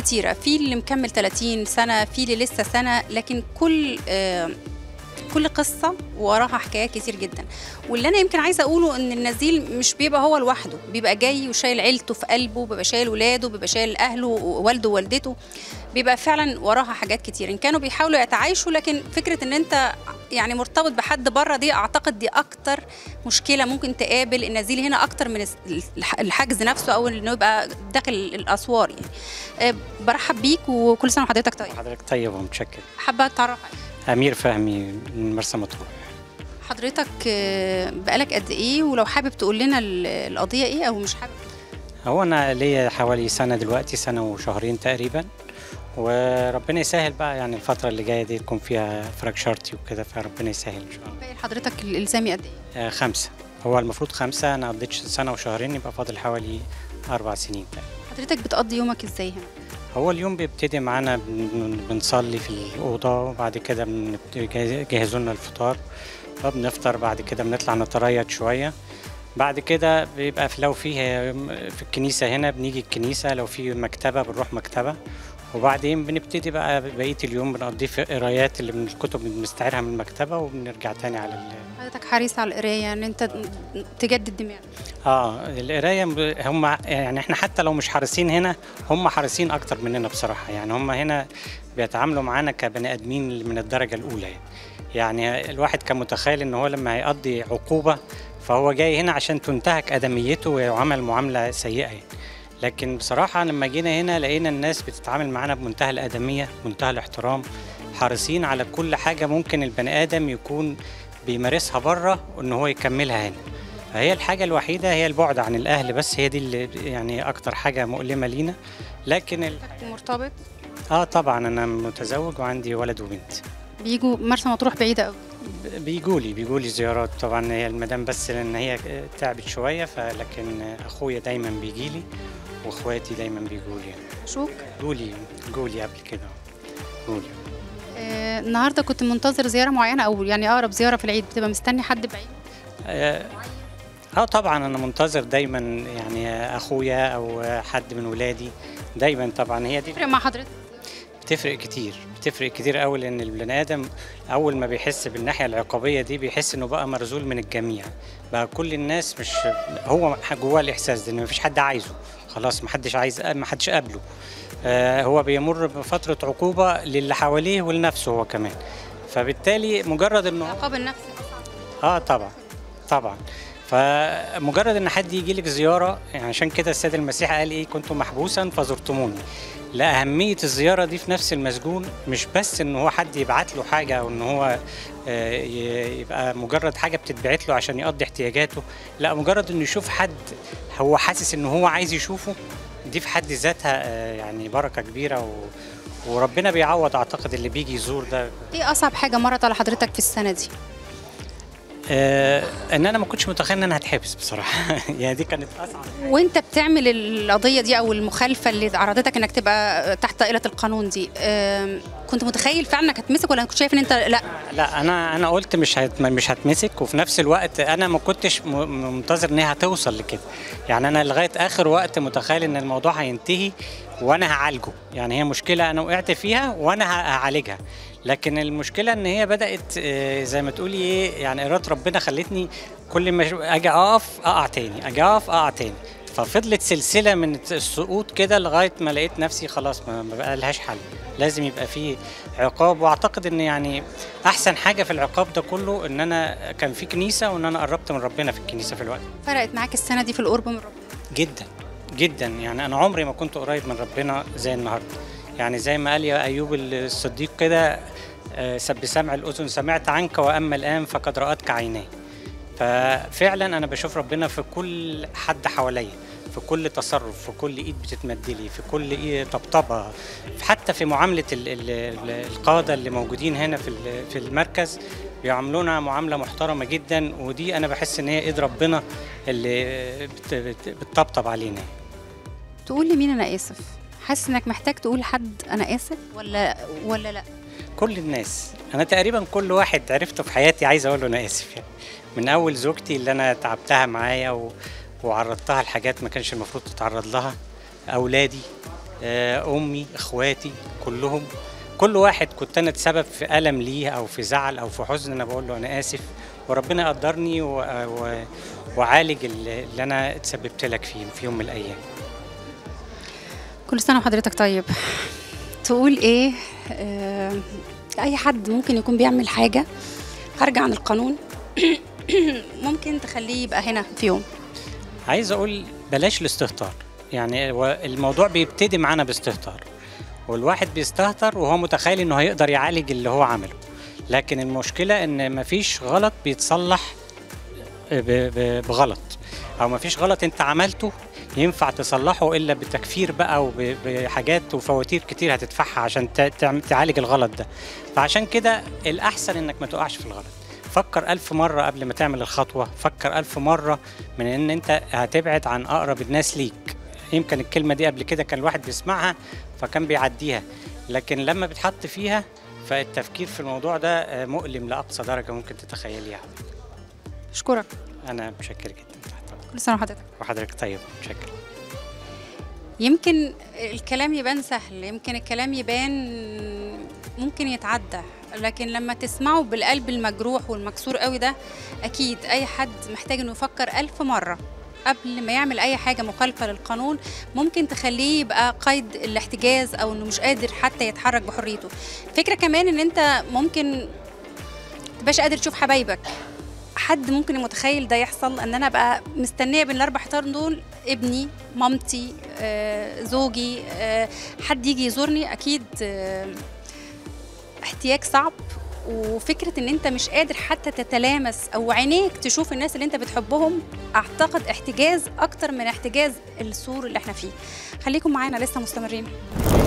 كتيره في اللي مكمل 30 سنه في اللي لسه سنه لكن كل آه، كل قصه وراها حكايات كتير جدا واللي انا يمكن عايزه اقوله ان النزيل مش بيبقى هو لوحده بيبقى جاي وشايل عيلته في قلبه بيبقى شايل ولاده بيبقى شايل اهله ووالده ووالدته بيبقى فعلا وراها حاجات كتير ان كانوا بيحاولوا يتعايشوا لكن فكره ان انت يعني مرتبط بحد بره دي اعتقد دي اكتر مشكله ممكن تقابل النزيل هنا اكتر من الح- الحجز نفسه او انه يبقى داخل الاسوار يعني أه، برحب بيك وكل سنه وحضرتك طيب حضرتك طيب ومتشكر حابه اتعرف عليك امير فهمي من مرسى مطروح حضرتك آه، بقالك قد ايه ولو حابب تقول لنا ال- القضيه ايه او مش حابب هو انا ليا حوالي سنه دلوقتي سنه وشهرين تقريبا وربنا يسهل بقى يعني الفتره اللي جايه دي تكون فيها فراج شرطي وكده فربنا يسهل ان شاء الله باقي حضرتك الالزامي قد ايه آه خمسه هو المفروض خمسه انا قضيت سنه وشهرين يبقى فاضل حوالي اربع سنين تقريبا. حضرتك بتقضي يومك ازاي هنا هو اليوم بيبتدي معانا بن- بنصلي في الأوضة وبعد كده بيجهزوا لنا الفطار فبنفطر بعد كده بنطلع نتريض شوية بعد كده بيبقى في لو فيه في الكنيسة هنا بنيجي الكنيسة لو في مكتبة بنروح مكتبة وبعدين بنبتدي بقى بقية اليوم بنقضيه في قرايات اللي من الكتب اللي بنستعيرها من المكتبة وبنرجع تاني على ال... حضرتك حريص على القرايه ان انت تجدد دماغك اه القرايه ب- هم يعني احنا حتى لو مش حريصين هنا هم حريصين اكتر مننا بصراحه يعني هم هنا بيتعاملوا معانا كبني ادمين من الدرجه الاولى يعني. يعني الواحد كان متخيل ان هو لما هيقضي عقوبه فهو جاي هنا عشان تنتهك ادميته ويعامل معامله سيئه يعني. لكن بصراحه لما جينا هنا لقينا الناس بتتعامل معانا بمنتهى الادميه منتهى الاحترام حريصين على كل حاجه ممكن البني ادم يكون بيمارسها بره وان هو يكملها هنا فهي الحاجة الوحيدة هي البعد عن الأهل بس هي دي اللي يعني أكتر حاجة مؤلمة لينا لكن ال... حضرتك مرتبط آه طبعا أنا متزوج وعندي ولد وبنت بيجوا مرسى مطروح بعيده قوي بيجوا لي بيجوا لي زيارات طبعا هي المدام بس لأن هي تعبت شوية فلكن أخويا دايما بيجي لي وإخواتي دايما بيجوا لي شوك جولي جولي قبل كده جولي آه النهارده كنت منتظر زياره معينه او يعني اقرب زياره في العيد بتبقى مستني حد بعيد اه آه طبعا انا منتظر دايما يعني اخويا او حد من ولادي دايما طبعا هي دي تفرق مع حضرتك بتفرق كتير بتفرق كتير قوي لان البني ادم اول ما بيحس بالناحيه العقابيه دي بيحس انه بقى مرزول من الجميع بقى كل الناس مش هو جواه الاحساس ده ان مفيش حد عايزه خلاص محدش عايز محدش قابله آه هو بيمر بفتره عقوبه للي حواليه ولنفسه هو كمان فبالتالي مجرد انه العقاب النفسي اه طبعا طبعا فمجرد ان حد يجي لك زياره يعني عشان كده السيد المسيح قال ايه كنت محبوسا فزرتموني لأهمية الزيارة دي في نفس المسجون مش بس إن هو حد يبعت له حاجة أو إن هو آه، ي- يبقى مجرد حاجة بتتبعت له عشان يقضي احتياجاته لا مجرد إنه يشوف حد هو حاسس إن هو عايز يشوفه دي في حد ذاتها آه، يعني بركة كبيرة و وربنا بيعوض أعتقد اللي بيجي يزور ده ايه اصعب حاجه مرت على حضرتك في السنه دي آه ان انا ما كنتش متخيل ان انا هتحبس بصراحه يعني دي كانت اصعب وانت بتعمل القضيه دي او المخالفه اللي عرضتك انك تبقى تحت طائله القانون دي آم، كنت متخيل فعلا انك هتمسك ولا كنت شايف ان انت لا لا انا انا قلت مش هت مش هتمسك وفي نفس الوقت انا ما كنتش م- منتظر ان هي هتوصل لكده يعني انا لغايه اخر وقت متخيل ان الموضوع هينتهي وانا هعالجه يعني هي مشكله انا وقعت فيها وانا ه- هعالجها لكن المشكله ان هي بدات آه، زي ما تقولي ايه يعني اراده ربنا خلتني كل ما أش- اجي اقف اقع تاني اجي اقف اقع تاني ففضلت سلسله من السقوط كده لغايه ما لقيت نفسي خلاص ما ما بقى لهاش حل لازم يبقى فيه عقاب واعتقد ان يعني احسن حاجه في العقاب ده كله ان انا كان في كنيسه وان انا قربت من ربنا في الكنيسه في الوقت فرقت معاك السنه دي في القرب من ربنا جدا جدا يعني انا عمري ما كنت قريب من ربنا زي النهارده يعني زي ما قال يا ايوب الصديق كده آه، بسمع الاذن سمعت عنك واما الان فقد راتك عيناي ففعلا انا بشوف ربنا في كل حد حواليا في كل تصرف في كل ايد بتتمدلي في كل ايد طبطبه حتى في معامله ال ال ال القاده اللي موجودين هنا في ال- في المركز بيعاملونا معامله محترمه جدا ودي انا بحس ان هي ايد ربنا اللي بت- بت- بتطبطب علينا تقول لي مين انا اسف حاسس انك محتاج تقول حد انا اسف ولا ولا لا كل الناس انا تقريبا كل واحد عرفته في حياتي عايز اقول له انا اسف يعني من اول زوجتي اللي انا تعبتها معايا و... وعرضتها لحاجات ما كانش المفروض تتعرض لها اولادي آه، امي اخواتي كلهم كل واحد كنت انا سبب في الم ليه او في زعل او في حزن انا بقول له انا اسف وربنا يقدرني و... و... وعالج اللي اللي انا اتسببت لك فيه في يوم من الايام كل سنة وحضرتك طيب تقول ايه آه، اي حد ممكن يكون بيعمل حاجة خارجة عن القانون ممكن تخليه يبقى هنا في يوم عايز اقول بلاش الاستهتار يعني هو الموضوع بيبتدي معانا باستهتار والواحد بيستهتر وهو متخيل انه هيقدر يعالج اللي هو عمله لكن المشكله ان مفيش غلط بيتصلح ب- ب- بغلط او مفيش غلط انت عملته ينفع تصلحه الا بتكفير بقى وبحاجات وفواتير كتير هتدفعها عشان ت- تعم- تعالج الغلط ده فعشان كده الاحسن انك ما تقعش في الغلط فكر ألف مرة قبل ما تعمل الخطوة فكر ألف مرة من إن أنت هتبعد عن أقرب الناس ليك يمكن الكلمة دي قبل كده كان الواحد بيسمعها فكان بيعديها لكن لما بتحط فيها فالتفكير في الموضوع ده آه، مؤلم لأقصى درجة ممكن تتخيليها اشكرك أنا متشكر جدا تحت أمرك. كل سنة وحضرتك وحضرتك طيب متشكر يمكن الكلام يبان سهل يمكن الكلام يبان ممكن يتعدى لكن لما تسمعه بالقلب المجروح والمكسور قوي ده اكيد اي حد محتاج انه يفكر الف مره قبل ما يعمل اي حاجه مخالفه للقانون ممكن تخليه يبقى قيد الاحتجاز او انه مش قادر حتى يتحرك بحريته فكره كمان ان انت ممكن تبقاش قادر تشوف حبايبك حد ممكن متخيل ده يحصل ان انا ابقى مستنيه بين الاربع حيطان دول ابني مامتي آه، زوجي آه، حد يجي يزورني اكيد آه، احتياج صعب وفكره ان انت مش قادر حتى تتلامس او عينيك تشوف الناس اللي انت بتحبهم اعتقد احتجاز اكتر من احتجاز السور اللي احنا فيه خليكم معانا لسه مستمرين